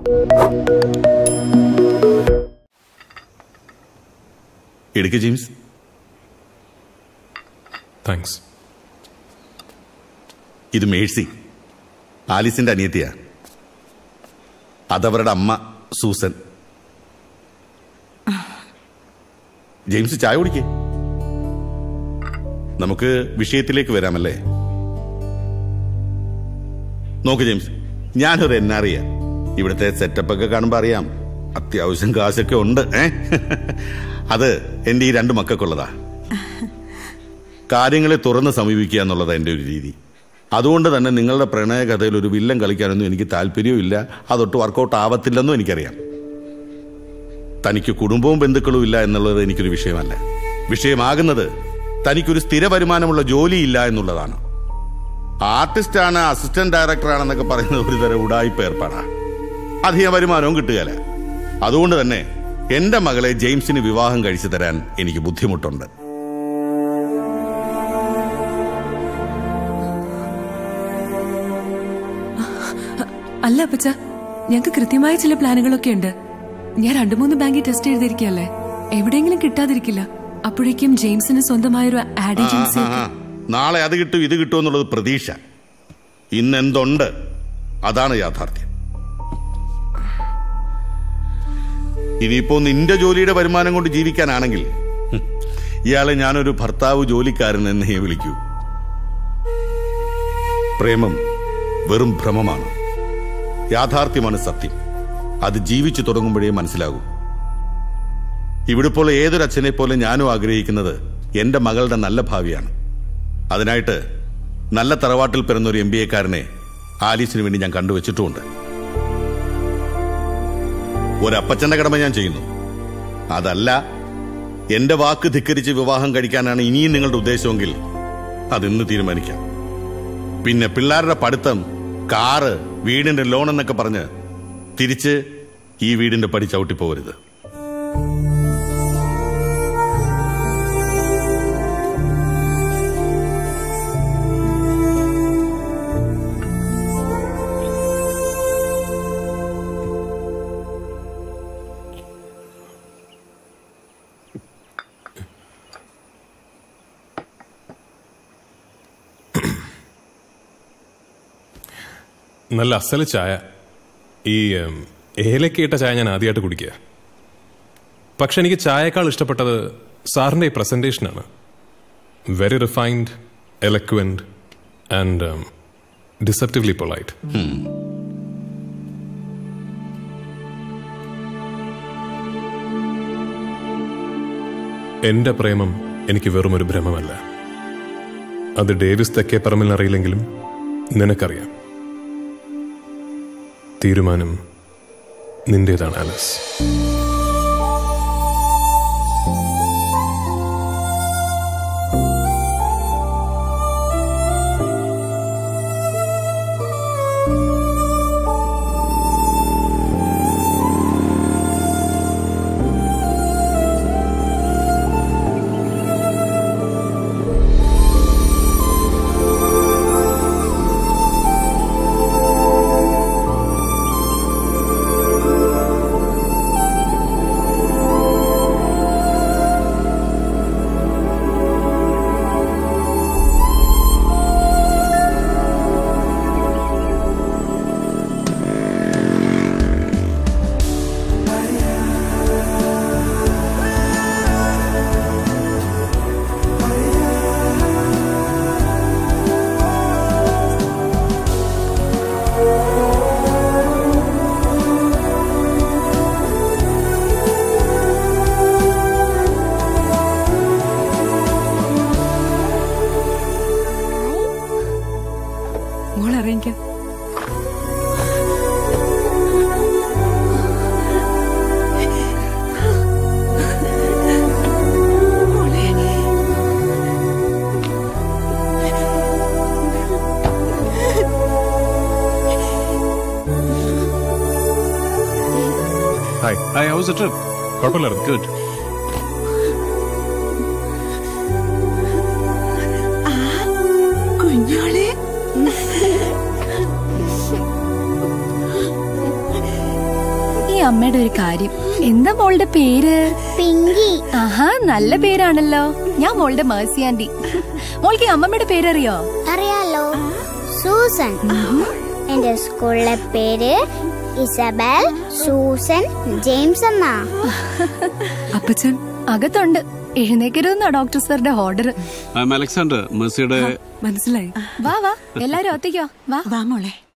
എടുക്ക് James thanks ഇത് Mercy ആലിസിന്റെ അനിയത്തിയാ അതവരുടെ അമ്മ സൂസൻ ജെയിംസ് ചായ കുടിക്കേ നമുക്ക് വിഷയത്തിലേക്ക് വരാമല്ലേ നോക്ക് ജെയിംസ് ഞാനൊരു എൻ ആർ ഇവിടുത്തെ സെറ്റപ്പ് ഒക്കെ കാണുമ്പോൾ അറിയാം അത്യാവശ്യം കാശൊക്കെ ഉണ്ട് ഏ അത് എൻ്റെ ഈ രണ്ട് മക്കൾക്കുള്ളതാ കാര്യങ്ങളെ തുറന്ന് സമീപിക്കുക എന്നുള്ളത് എൻ്റെ ഒരു രീതി അതുകൊണ്ട് തന്നെ നിങ്ങളുടെ പ്രണയ കഥയിൽ ഒരു വില്ലൻ കളിക്കാനൊന്നും എനിക്ക് താല്പര്യവും അതൊട്ട് വർക്കൗട്ട് ആവത്തില്ലെന്നും എനിക്കറിയാം തനിക്ക് കുടുംബവും ബന്ധുക്കളും ഇല്ല എന്നുള്ളത് എനിക്കൊരു വിഷയമല്ല വിഷയമാകുന്നത് തനിക്കൊരു സ്ഥിര വരുമാനമുള്ള ജോലിയില്ല എന്നുള്ളതാണ് ആർട്ടിസ്റ്റാണ് അസിസ്റ്റന്റ് ഡയറക്ടറാണെന്നൊക്കെ പറയുന്നത് ഒരു തരം ഉടായ്പ ഏർപ്പാടാ അധിക വരുമാനവും കിട്ടുകയില്ല അതുകൊണ്ട് തന്നെ എന്റെ മകളെ ജെയിംസിന് വിവാഹം കഴിച്ചു തരാൻ എനിക്ക് ബുദ്ധിമുട്ടുണ്ട് അല്ല അപ്പച്ച ഞങ്ങൾക്ക് കൃത്യമായ ചില പ്ലാനുകളൊക്കെ ഉണ്ട് ഞാൻ രണ്ടു മൂന്ന് ബാങ്കിൽ ടെസ്റ്റ് ചെയ്തിരിക്കല്ലേ എവിടെയെങ്കിലും കിട്ടാതിരിക്കില്ല അപ്പോഴേക്കും ജെയിംസിന് സ്വന്തമായൊരു ആഡ് ഏജൻസി ആ, ആ, ആ. നാളെ അത് കിട്ടും ഇത് കിട്ടും എന്നുള്ളത് പ്രതീക്ഷ ഇന്ന് എന്തുണ്ട് അതാണ് യാഥാർത്ഥ്യം ഇനിയിപ്പോ നിന്റെ ജോലിയുടെ വരുമാനം കൊണ്ട് ജീവിക്കാനാണെങ്കിൽ ഹും, ഇയാളെ ഞാനൊരു ഭർത്താവ് ജോലിക്കാരൻ എന്നേ വിളിക്കൂ പ്രേമം വെറും ഭ്രമമാണ് യാഥാർത്ഥ്യമാണ് സത്യം അത് ജീവിച്ചു തുടങ്ങുമ്പോഴേ മനസ്സിലാകൂ ഇവിടെ പോലെ ഏതൊരു അച്ഛനെ പോലെ ഞാനും ആഗ്രഹിക്കുന്നത് എന്റെ മകളുടെ നല്ല ഭാവിയാണ് അതിനായിട്ട് നല്ല തറവാട്ടിൽ പിറന്ന ഒരു എം ബി എക്കാരനെ ആലീസിന് വേണ്ടി ഞാൻ കണ്ടുവച്ചിട്ടുമുണ്ട് ഒരപ്പച്ചന്റെ കടമ ഞാൻ ചെയ്യുന്നു അതല്ല എന്റെ വാക്ക് ധിക്കരിച്ച് വിവാഹം കഴിക്കാനാണ് ഇനിയും നിങ്ങളുടെ ഉദ്ദേശമെങ്കിൽ അതിന്ന് തീരുമാനിക്കാം പിന്നെ പിള്ളേരുടെ പഠിത്തം കാറ് വീടിന്റെ ലോൺ എന്നൊക്കെ പറഞ്ഞ് തിരിച്ച് ഈ വീടിന്റെ പടി ചവിട്ടിപ്പോകരുത് നല്ല അസല് ചായ ഈ ഉം, ഏലക്കയിട്ട ചായ ഞാൻ ആദ്യമായിട്ട് കുടിക്കുക പക്ഷെ എനിക്ക് ചായയേക്കാൾ ഇഷ്ടപ്പെട്ടത് സാറിന്റെ ഈ പ്രസന്റേഷനാണ് very refined eloquent and deceptively polite എന്റെ പ്രേമം എനിക്ക് വെറും ഒരു ഭ്രമമല്ല അത് ഡേവിസ് തെക്കേ പറമ്പിൽ അറിയില്ലെങ്കിലും നിനക്കറിയാം തീരുമാനം നിന്റേതാണ് ആലസ് മോൾ അറിയിക്കാം hi Hi, how was the trip? കുഴപ്പമില്ലായിരുന്നു Good. കുഞ്ഞോളെ അമ്മയുടെ ഒരു കാര്യം എന്താ മോളുടെ പേര് പിങ്കി ആഹാ നല്ല പേരാണല്ലോ ഞാൻ മോളുടെ മേഴ്സി ആന്റി മോൾക്ക് ഈ അമ്മമ്മയുടെ പേരറിയോ അറിയാലോ സൂസൻ എന്റെ സ്കൂളിലെ പേര് ഇസബൽ സൂസൻ ജെയിംസ് എന്നാ അപ്പച്ചൻ അകത്തുണ്ട് എഴുന്നേക്കരുതെന്നാ ഡോക്ടർ സാറിന്റെ ഓർഡർ ഐ എം അലക്സാണ്ടർ മെസ്സിയുടെ മനസ്സിലായി വാ വാ എല്ലാരും ഒത്തേക്കോ വാ വാ മോളെ